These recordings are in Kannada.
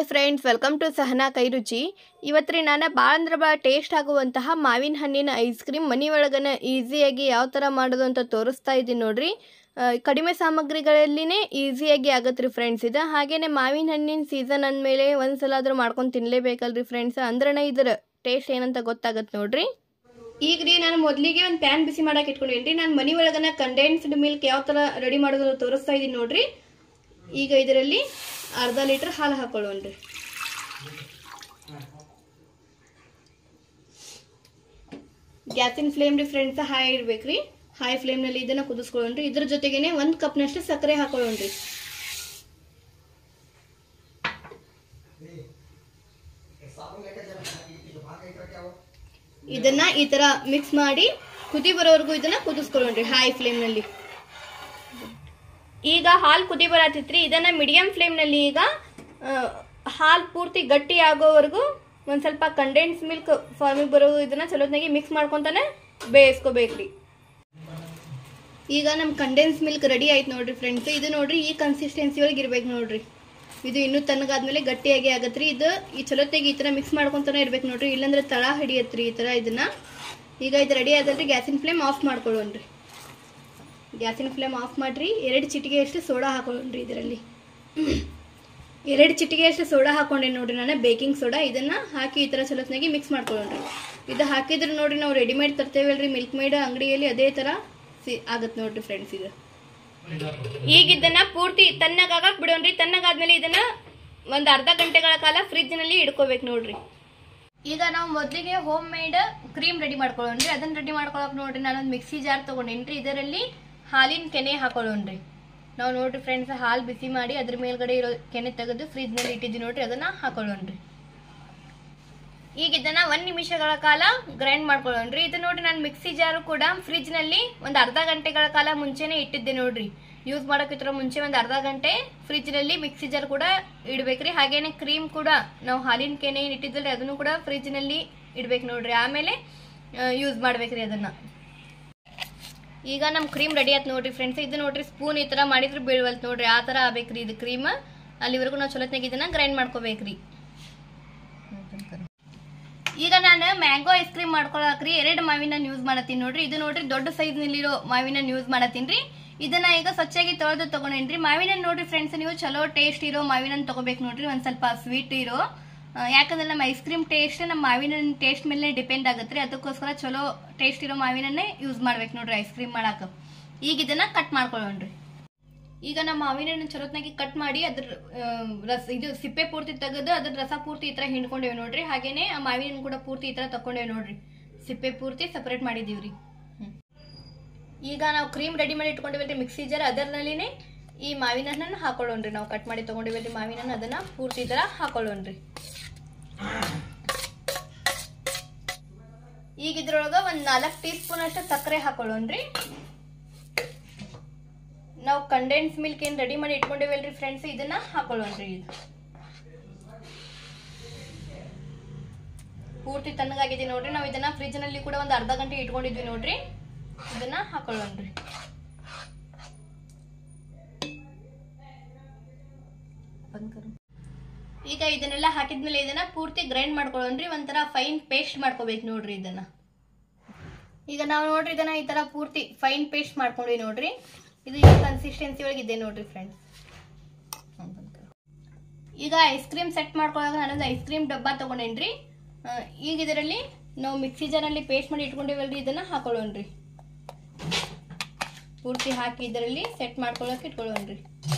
Hi friends welcome to Sahana Kairuchi ಇವತ್ತು ರೀ ನಾನು ಭಾಳ ಅಂದ್ರೆ ಭಾಳ ಟೇಸ್ಟ್ ಆಗುವಂತಹ ಮಾವಿನ ಹಣ್ಣಿನ ಐಸ್ ಕ್ರೀಮ್ ಮನೆ ಒಳಗನ ಈಸಿಯಾಗಿ ಯಾವ ಥರ ಮಾಡೋದು ಅಂತ ತೋರಿಸ್ತಾ ಇದ್ದೀನಿ ನೋಡ್ರಿ ಆ, ಕಡಿಮೆ ಸಾಮಗ್ರಿಗಳಲ್ಲಿನೇ ಈಸಿಯಾಗಿ ಆಗತ್ತೆ ರೀ ಫ್ರೆಂಡ್ಸ್ ಇದು ಹಾಗೆಯೇ ಮಾವಿನ ಹಣ್ಣಿನ ಸೀಸನ್ ಅಂದಮೇಲೆ ಒಂದು ಸಲ ಆದರೂ ಮಾಡ್ಕೊಂಡು ತಿನ್ನಲೇಬೇಕಲ್ರಿ ಫ್ರೆಂಡ್ಸ್ ಅಂದ್ರೆ ಇದರ ಟೇಸ್ಟ್ ಏನಂತ ಗೊತ್ತಾಗತ್ತೆ ನೋಡ್ರಿ ಈಗ ರೀ ನಾನು ಮೊದಲಿಗೆ ಒಂದು ಪ್ಯಾನ್ ಬಿಸಿ ಮಾಡಕ್ಕೆ ಇಟ್ಕೊಂಡೇನಿ ರೀ ನಾನು ಮನೆ ಒಳಗನ ಕಂಡೆನ್ಸ್ಡ್ ಮಿಲ್ಕ್ ಯಾವ ಥರ ರೆಡಿ ಮಾಡೋದು ಅಂತ ತೋರಿಸ್ತಾ ಇದ್ದೀನಿ ನೋಡ್ರಿ ಈಗ ಇದರಲ್ಲಿ ಅರ್ಧ ಲೀಟರ್ ಹಾಲು ಹಾಕೊಳ್ಳೋಣ್ರಿ ಗ್ಯಾಸಿನ ಫ್ಲೇಮ್ ರೀ ಫ್ರೆಂಡ್ಸ್ ಹಾಯ್ ಇಡ್ಬೇಕ್ರಿ ಹಾಯ್ ಫ್ಲೇಮ್ನಲ್ಲಿ ಇದನ್ನ ಕುದಿಸ್ಕೊಳ್ಳೋಣ್ರಿ ಇದ್ರ ಜೊತೆಗೇನೆ ಒಂದು ಕಪ್ನಷ್ಟು ಸಕ್ಕರೆ ಹಾಕೊಳ್ಳೋಣ್ರಿ ಇದನ್ನ ಈ ತರ ಮಿಕ್ಸ್ ಮಾಡಿ ಕುದಿ ಬರೋವರೆಗೂ ಇದನ್ನ ಕುದಿಸ್ಕೊಳ್ಳೋಣ್ರಿ ಹಾಯ್ ಫ್ಲೇಮ್ನಲ್ಲಿ ಈಗ ಹಾಲು ಕುದಿ ಬರತ್ತಿತ್ರಿ ಇದನ್ನ ಮೀಡಿಯಂ ಫ್ಲೇಮ್ನಲ್ಲಿ ಈಗ ಹಾಲು ಪೂರ್ತಿ ಗಟ್ಟಿ ಆಗೋವರೆಗೂ ಒಂದು ಸ್ವಲ್ಪ ಕಂಡೆನ್ಸ್ ಮಿಲ್ಕ್ ಫಾರ್ಮಿಗೆ ಬರೋ ಇದನ್ನ ಚಲೋತ್ನಾಗಿ ಮಿಕ್ಸ್ ಮಾಡ್ಕೊತಾನೆ ಬೇಯಿಸ್ಕೋಬೇಕ್ರಿ ಈಗ ನಮ್ಮ ಕಂಡೆನ್ಸ್ ಮಿಲ್ಕ್ ರೆಡಿ ಆಯ್ತು ನೋಡ್ರಿ ಫ್ರೆಂಡ್ಸ್ ಇದು ನೋಡ್ರಿ ಈ ಕನ್ಸಿಸ್ಟೆನ್ಸಿ ಒಳಗೆ ಇರ್ಬೇಕು ನೋಡ್ರಿ ಇದು ಇನ್ನೂ ತಣ್ಣಗಾದ್ಮೇಲೆ ಗಟ್ಟಿಯಾಗಿ ಆಗತ್ರಿ ಇದು ಈ ಚಲೋತ್ನಾಗಿ ಈ ಥರ ಮಿಕ್ಸ್ ಮಾಡ್ಕೊತಾನೆ ಇರ್ಬೇಕು ನೋಡ್ರಿ ಇಲ್ಲಾಂದ್ರೆ ತಳ ಹಿಡಿಯತ್ರಿ ಈ ಥರ ಇದನ್ನ ಈಗ ಇದು ರೆಡಿ ಆದಲ್ರಿ ಗ್ಯಾಸಿನ ಫ್ಲೇಮ್ ಆಫ್ ಮಾಡ್ಕೊಳ್ಳೋಣ್ರಿ ಗ್ಯಾಸಿನ ಫ್ಲೇಮ್ ಆಫ್ ಮಾಡಿರಿ ಎರಡು ಚಿಟಿಗೆಯಷ್ಟು ಸೋಡಾ ಹಾಕೊಳ್ಳೋಣ್ರಿ ಇದರಲ್ಲಿ ಎರಡು ಚಿಟಿಗೆಯಷ್ಟು ಸೋಡಾ ಹಾಕೊಂಡೆ ನೋಡ್ರಿ ನಾನು ಬೇಕಿಂಗ್ ಸೋಡಾ ಇದನ್ನ ಹಾಕಿ ಈ ಥರ ಚಲೋತ್ನಾಗಿ ಮಿಕ್ಸ್ ಮಾಡ್ಕೊಳ್ಳೋಣ್ರಿ ಇದು ಹಾಕಿದ್ರೆ ನೋಡ್ರಿ ನಾವು ರೆಡಿಮೇಡ್ ತರ್ತೇವಲ್ರಿ ಮಿಲ್ಕ್ ಮೇಡ್ ಅಂಗಡಿಯಲ್ಲಿ ಅದೇ ಥರ ಸಿ ಆಗತ್ತೆ ನೋಡ್ರಿ ಫ್ರೆಂಡ್ಸ್ ಇದು ಈಗ ಇದನ್ನ ಪೂರ್ತಿ ತಣ್ಣಗಾಗಕ್ ಬಿಡೋಣ್ರಿ ತಣ್ಣಗಾದ್ಮೇಲೆ ಇದನ್ನ ಒಂದು ಅರ್ಧ ಗಂಟೆಗಳ ಕಾಲ ಫ್ರಿಜ್ನಲ್ಲಿ ಇಡ್ಕೋಬೇಕು ನೋಡ್ರಿ ಈಗ ನಾವು ಮೊದಲಿಗೆ ಹೋಮ್ ಮೇಡ್ ಕ್ರೀಮ್ ರೆಡಿ ಮಾಡ್ಕೊಳ್ಳೋಣ್ರಿ ಅದನ್ನ ರೆಡಿ ಮಾಡ್ಕೊಳಕ್ ನೋಡ್ರಿ ನಾನೊಂದು ಮಿಕ್ಸಿ ಜಾರ್ ತಗೊಂಡೇನ್ರಿ ಇದರಲ್ಲಿ ಹಾಲಿನ ಕೆನೆ ಹಾಕೊಳ್ಳೋಣ್ರಿ ನಾವು ನೋಡ್ರಿ ಫ್ರೆಂಡ್ಸ್ ಹಾಲು ಬಿಸಿ ಮಾಡಿ ಅದ್ರ ಮೇಲ್ಗಡೆ ಇರೋ ಕೆನೆ ತೆಗೆದು ಫ್ರಿಜ್ನಲ್ಲಿ ಇಟ್ಟಿದ್ವಿ ನೋಡ್ರಿ ಅದನ್ನ ಹಾಕೊಳ್ಳೋಣ್ರಿ ಈಗ ಇದನ್ನ ಒಂದ್ ನಿಮಿಷಗಳ ಕಾಲ ಗ್ರೈಂಡ್ ಮಾಡ್ಕೊಳ್ಳೋಣ್ರಿ ಇದು ನೋಡ್ರಿ ನಾನು ಮಿಕ್ಸಿ ಜಾರು ಕೂಡ ಫ್ರಿಜ್ ನಲ್ಲಿ ಒಂದ್ ಅರ್ಧ ಗಂಟೆಗಳ ಕಾಲ ಮುಂಚೆನೆ ಇಟ್ಟಿದ್ದೆ ನೋಡ್ರಿ ಯೂಸ್ ಮಾಡೋಕ್ಕಿತ್ರ ಮುಂಚೆ ಒಂದ್ ಅರ್ಧ ಗಂಟೆ ಫ್ರಿಜ್ ನಲ್ಲಿ ಮಿಕ್ಸಿ ಜಾರ್ ಕೂಡ ಇಡ್ಬೇಕ್ರಿ ಹಾಗೇನೆ ಕ್ರೀಮ್ ಕೂಡ ನಾವು ಹಾಲಿನ ಕೆನೆ ಏನ್ ಇಟ್ಟಿದ್ವಲ್ರಿ ಅದನ್ನು ಕೂಡ ಫ್ರಿಜ್ ನಲ್ಲಿ ಇಡ್ಬೇಕು ನೋಡ್ರಿ ಆಮೇಲೆ ಯೂಸ್ ಮಾಡ್ಬೇಕ್ರಿ ಅದನ್ನ ಈಗ ನಮ್ ಕ್ರೀಮ್ ರೆಡಿ ಆಯ್ತು ನೋಡ್ರಿ ಫ್ರೆಂಡ್ಸ್ ಇದು ನೋಡ್ರಿ ಸ್ಪೂನ್ ಈ ತರ ಮಾಡಿದ್ರೆ ಬೀಳ್ವಲ್ತ್ ನೋಡ್ರಿ ಆ ತರ ಆಗ್ಬೇಕ್ರಿ ಇದು ಕ್ರೀಮ್ ಅಲ್ಲಿವರೆಗೂ ನಾವು ಚಲೋತ್ನಾಗ ಇದನ್ನ ಗ್ರೈಂಡ್ ಮಾಡ್ಕೋಬೇಕ್ರಿ ಈಗ ನಾನು ಮ್ಯಾಂಗೋ ಐಸ್ ಕ್ರೀಮ್ ಮಾಡ್ಕೊಳಕ್ರಿ ಎರಡು ಮಾವಿನ ಯೂಸ್ ಮಾಡತ್ತೀನಿ ನೋಡ್ರಿ ಇದು ನೋಡ್ರಿ ದೊಡ್ಡ ಸೈಜ್ ನಲ್ಲಿರೋ ಮಾವಿನ ಯೂಸ್ ಮಾಡತ್ತೀನಿ ಇದನ್ನ ಈಗ ಸ್ವಚ್ಛಾಗಿ ತೊಳೆದು ತಗೊಂಡೇನ್ರಿ ಮಾವಿನ ನೋಡ್ರಿ ಫ್ರೆಂಡ್ಸ್ ನೀವು ಚಲೋ ಟೇಸ್ಟ್ ಇರೋ ಮಾವಿನ ತಗೋಬೇಕು ನೋಡ್ರಿ ಒಂದ್ ಸ್ವಲ್ಪ ಸ್ವೀಟ್ ಇರೋ ಆ, ಯಾಕಂದ್ರೆ ನಮ್ಮ ಐಸ್ ಕ್ರೀಮ್ ಟೇಸ್ಟ್ ನಮ್ಮ ಮಾವಿನ ಟೇಸ್ಟ್ ಮೇಲೆ ಡಿಪೆಂಡ್ ಆಗತ್ರಿ ಅದಕ್ಕೋಸ್ಕರ ಚಲೋ ಟೇಸ್ಟ್ ಇರೋ ಮಾವಿನನ್ನೇ ಯೂಸ್ ಮಾಡ್ಬೇಕು ನೋಡ್ರಿ ಐಸ್ ಕ್ರೀಮ್ ಮಾಡಾಕ ಈಗ ಇದನ್ನ ಕಟ್ ಮಾಡ್ಕೊಳ್ಳೋಣ್ರಿ ಈಗ ನಮ್ಮ ಮಾವಿನ ಹಣ್ಣು ಚಲೋತ್ನಾಗಿ ಕಟ್ ಮಾಡಿ ಅದ್ರ ಆ, ರಸ ಇದು ಸಿಪ್ಪೆ ಪೂರ್ತಿ ತೆಗೆದು ಅದ್ರ ರಸ ಪೂರ್ತಿ ಈ ತರ ಹಿಂಡ್ಕೊಂಡೇವ್ ನೋಡ್ರಿ ಹಾಗೇನೆ ಆ ಮಾವಿನ ಹಣ್ಣು ಕೂಡ ಪೂರ್ತಿ ಈ ತರ ತಕೊಂಡೇವ್ ನೋಡ್ರಿ ಸಿಪ್ಪೆ ಪೂರ್ತಿ ಸಪರೇಟ್ ಮಾಡಿದೀವ್ರಿ ಹ್ಮ್. ಈಗ ನಾವು ಕ್ರೀಮ್ ರೆಡಿ ಮಾಡಿ ಇಟ್ಕೊಂಡಿವಲ್ರಿ ಮಿಕ್ಸಿ ಜಾರ್ ಅದರಲ್ಲಿನೇ ಈ ಮಾವಿನ ಹಣ್ಣನ್ನು ಹಾಕೊಳ್ಳೋಣ್ರಿ ನಾವು ಕಟ್ ಮಾಡಿ ತಗೊಂಡಿವಲ್ರಿ ಮಾವಿನ ಹಣ್ಣು ಅದನ್ನ ಪೂರ್ತಿ ಈ ತರ ಹಾಕೊಳ್ಳೋಣ್ರಿ ಈಗ ಇದ್ರೊಳಗ ಒಂದ್ ನಾಲ್ಕು ಟೀ ಸ್ಪೂನ್ ಅಷ್ಟು ಸಕ್ಕರೆ ಹಾಕೊಳ್ಳೋಣ್ರಿ ನಾವು ಕಂಡೆನ್ಸ್ ಮಿಲ್ಕ್ ಏನ್ ರೆಡಿ ಮಾಡಿ ಇಟ್ಕೊಂಡಿವಲ್ರಿ ಫ್ರೆಂಡ್ಸ್ ಇದನ್ನ ಹಾಕೊಳ್ಳೋಣ್ರಿ ಇದು ಪೂರ್ತಿ ತಣ್ಣಗಾಗಿದೆ ನೋಡ್ರಿ ನಾವು ಇದನ್ನ ಫ್ರಿಜ್ ನಲ್ಲಿ ಕೂಡ ಒಂದು ಅರ್ಧ ಗಂಟೆ ಇಟ್ಕೊಂಡಿದ್ವಿ ನೋಡ್ರಿ ಇದನ್ನ ಹಾಕೊಳ್ಳೋಣ್ರಿ ಈಗ ಇದನ್ನೆಲ್ಲ ಹಾಕಿದ್ಮೇಲೆ ಇದನ್ನ ಪೂರ್ತಿ ಗ್ರೈಂಡ್ ಮಾಡ್ಕೊಳ್ಳೋಣ್ರಿ ಒಂಥರ ಫೈನ್ ಪೇಸ್ಟ್ ಮಾಡ್ಕೋಬೇಕು ನೋಡ್ರಿ ಇದನ್ನ ಈಗ ನಾವು ನೋಡ್ರಿ ಇದನ್ನ ಈ ತರ ಪೂರ್ತಿ ಫೈನ್ ಪೇಸ್ಟ್ ಮಾಡ್ಕೊಂಡ್ವಿ ನೋಡ್ರಿ ಇದು ಈ ಕನ್ಸಿಸ್ಟೆನ್ಸಿ ಒಳಗೆ ಇದೆ ನೋಡ್ರಿ ಫ್ರೆಂಡ್ಸ್ ಈಗ ಐಸ್ ಕ್ರೀಮ್ ಸೆಟ್ ಮಾಡ್ಕೊಳ್ಳೋಕೆ ನಾನೊಂದು ಐಸ್ ಕ್ರೀಮ್ ಡಬ್ಬ ತಗೊಂಡೇನ್ರಿ ಆ, ಈಗ ಇದರಲ್ಲಿ ನಾವು ಮಿಕ್ಸಿ ಜಾರಲ್ಲಿ ಪೇಸ್ಟ್ ಮಾಡಿ ಇಟ್ಕೊಂಡಿವಲ್ರಿ ಇದನ್ನ ಹಾಕೊಳ್ಳೋಣ್ರಿ ಪೂರ್ತಿ ಹಾಕಿ ಇದರಲ್ಲಿ ಸೆಟ್ ಮಾಡ್ಕೊಳ್ಳೋಕೆ ಇಟ್ಕೊಳ್ಳೋಣ್ರಿ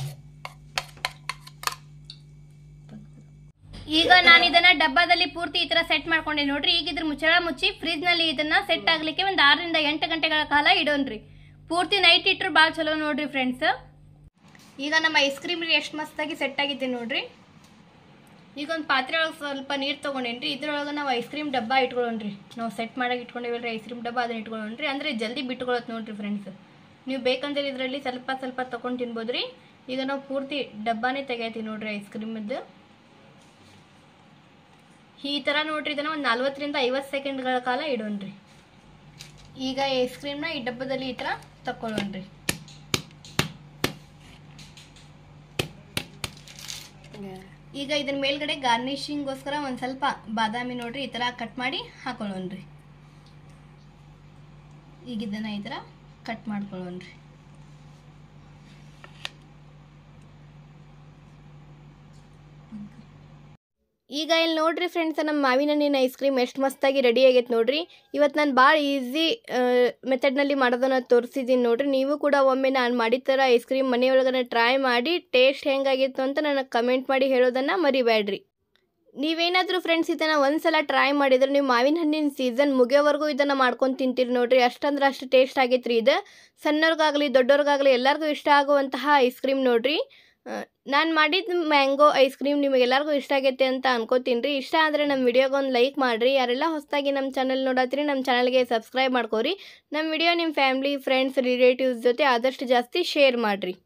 ಈಗ ನಾನು ಇದನ್ನ ಡಬ್ಬದಲ್ಲಿ ಪೂರ್ತಿ ಈ ತರ ಸೆಟ್ ಮಾಡ್ಕೊಂಡೆ ನೋಡ್ರಿ ಈಗ ಇದ್ರ ಮುಚ್ಚಳ ಮುಚ್ಚಿ ಫ್ರಿಜ್ ನಲ್ಲಿ ಇದನ್ನ ಸೆಟ್ ಆಗ್ಲಿಕ್ಕೆ ಒಂದ್ ಆರರಿಂದ ಎಂಟು ಗಂಟೆಗಳ ಕಾಲ ಇಡೋಣ್ರಿ ಪೂರ್ತಿ ನೈಟ್ ಇಟ್ರು ಭಾಳ ಚಲೋ ನೋಡ್ರಿ ಫ್ರೆಂಡ್ಸ್ ಈಗ ನಮ್ಮ ಐಸ್ ಕ್ರೀಮ್ ಎಷ್ಟು ಮಸ್ತಾಗಿ ಸೆಟ್ ಆಗಿದೆ ನೋಡ್ರಿ ಈಗ ಒಂದು ಪಾತ್ರೆ ಒಳಗೆ ಸ್ವಲ್ಪ ನೀರು ತೊಗೊಂಡೇನ್ರಿ ಇದ್ರೊಳಗೆ ನಾವು ಐಸ್ ಕ್ರೀಮ್ ಡಬ್ಬ ಇಟ್ಕೊಳ್ಳೋಣ್ರಿ ನಾವು ಸೆಟ್ ಮಾಡಕ್ಕೆ ಇಟ್ಕೊಂಡಿವಲ್ರಿ ಐಸ್ ಕ್ರೀಮ್ ಡಬ್ಬ ಅದನ್ನ ಇಟ್ಕೊಳ್ಳೋಣ್ರಿ ಅಂದ್ರೆ ಜಲ್ದಿ ಬಿಟ್ಕೊಳ್ಳೋದು ನೋಡ್ರಿ ಫ್ರೆಂಡ್ಸ್ ನೀವು ಬೇಕಂದ್ರೆ ಇದರಲ್ಲಿ ಸ್ವಲ್ಪ ಸ್ವಲ್ಪ ತಗೊಂಡು ತಿನ್ಬೋದ್ರಿ ಈಗ ನಾವು ಪೂರ್ತಿ ಡಬ್ಬಾನೇ ತೆಗಿತೀವಿ ನೋಡ್ರಿ ಐಸ್ ಕ್ರೀಮದ್ದು ಈ ಥರ ನೋಡ್ರಿ ಇದನ್ನ ಒಂದು ನಲ್ವತ್ತರಿಂದ ಐವತ್ತು ಸೆಕೆಂಡ್ಗಳ ಕಾಲ ಇಡೋಣ್ರಿ ಈಗ ಐಸ್ ಕ್ರೀಮ್ನ ಈ ಡಬ್ಬದಲ್ಲಿ ಈ ಥರ ತಕ್ಕೊಳ್ಳೋಣ್ರಿ ಈಗ ಇದನ್ನ ಮೇಲ್ಗಡೆ ಗಾರ್ನಿಶಿಂಗ್ಗೋಸ್ಕರ ಒಂದು ಸ್ವಲ್ಪ ಬಾದಾಮಿ ನೋಡ್ರಿ ಈ ಥರ ಕಟ್ ಮಾಡಿ ಹಾಕೊಳ್ಳೋಣ್ರಿ ಈಗ ಇದನ್ನ ಈ ಥರ ಕಟ್ ಮಾಡ್ಕೊಳ್ಳೋಣ್ರಿ ಈಗ ಇಲ್ಲಿ ನೋಡ್ರಿ ಫ್ರೆಂಡ್ಸ್ ನಮ್ಮ ಮಾವಿನ ಹಣ್ಣಿನ ಐಸ್ ಕ್ರೀಮ್ ಎಷ್ಟು ಮಸ್ತಾಗಿ ರೆಡಿ ಆಗೈತೆ ನೋಡ್ರಿ ಇವತ್ತು ನಾನು ಭಾಳ ಈಸಿ ಮೆಥಡ್ನಲ್ಲಿ ಮಾಡೋದನ್ನ ತೋರಿಸಿದ್ದೀನಿ ನೋಡ್ರಿ ನೀವು ಕೂಡ ಒಮ್ಮೆ ನಾನು ಮಾಡಿದ ಥರ ಐಸ್ ಕ್ರೀಮ್ ಮನೆಯೊಳಗನೆ ಟ್ರೈ ಮಾಡಿ ಟೇಸ್ಟ್ ಹೆಂಗಾಗಿತ್ತು ಅಂತ ನನಗೆ ಕಮೆಂಟ್ ಮಾಡಿ ಹೇಳೋದನ್ನು ಮರಿಬೇಡ್ರಿ ನೀವೇನಾದರೂ ಫ್ರೆಂಡ್ಸ್ ಇದನ್ನು ಒಂದು ಸಲ ಟ್ರೈ ಮಾಡಿದ್ರೆ ನೀವು ಮಾವಿನ ಹಣ್ಣಿನ ಸೀಸನ್ ಮುಗಿಯೋವರೆಗೂ ಇದನ್ನು ಮಾಡ್ಕೊಂಡು ತಿಂತೀರಿ ನೋಡ್ರಿ ಅಷ್ಟಂದ್ರೆ ಅಷ್ಟು ಟೇಸ್ಟ್ ಆಗೈತೆ ರೀ ಇದು ಸಣ್ಣವ್ರಿಗಾಗಲಿ ದೊಡ್ಡವ್ರಿಗಾಗಲಿ ಎಲ್ಲರಿಗೂ ಇಷ್ಟ ಆಗುವಂತಹ ಐಸ್ ಕ್ರೀಮ್ ನೋಡ್ರಿ ನಾನು ಮಾಡಿದ ಮ್ಯಾಂಗೋ ಐಸ್ ಕ್ರೀಮ್ ನಿಮಗೆಲ್ಲರಿಗೂ ಇಷ್ಟ ಆಗೈತೆ ಅಂತ ಅನ್ಕೋತೀನಿ ರೀ ಇಷ್ಟ ಆದರೆ ನಮ್ಮ ವಿಡಿಯೋಗೆ ಒಂದು ಲೈಕ್ ಮಾಡಿರಿ ಯಾರೆಲ್ಲ ಹೊಸದಾಗಿ ನಮ್ಮ ಚಾನಲ್ ನೋಡತ್ತೀರಿ ನಮ್ಮ ಚಾನಲ್ಗೆ ಸಬ್ಸ್ಕ್ರೈಬ್ ಮಾಡ್ಕೋರಿ ನಮ್ಮ ವಿಡಿಯೋ ನಿಮ್ಮ ಫ್ಯಾಮ್ಲಿ ಫ್ರೆಂಡ್ಸ್ ರಿಲೇಟಿವ್ಸ್ ಜೊತೆ ಆದಷ್ಟು ಜಾಸ್ತಿ ಶೇರ್ ಮಾಡಿರಿ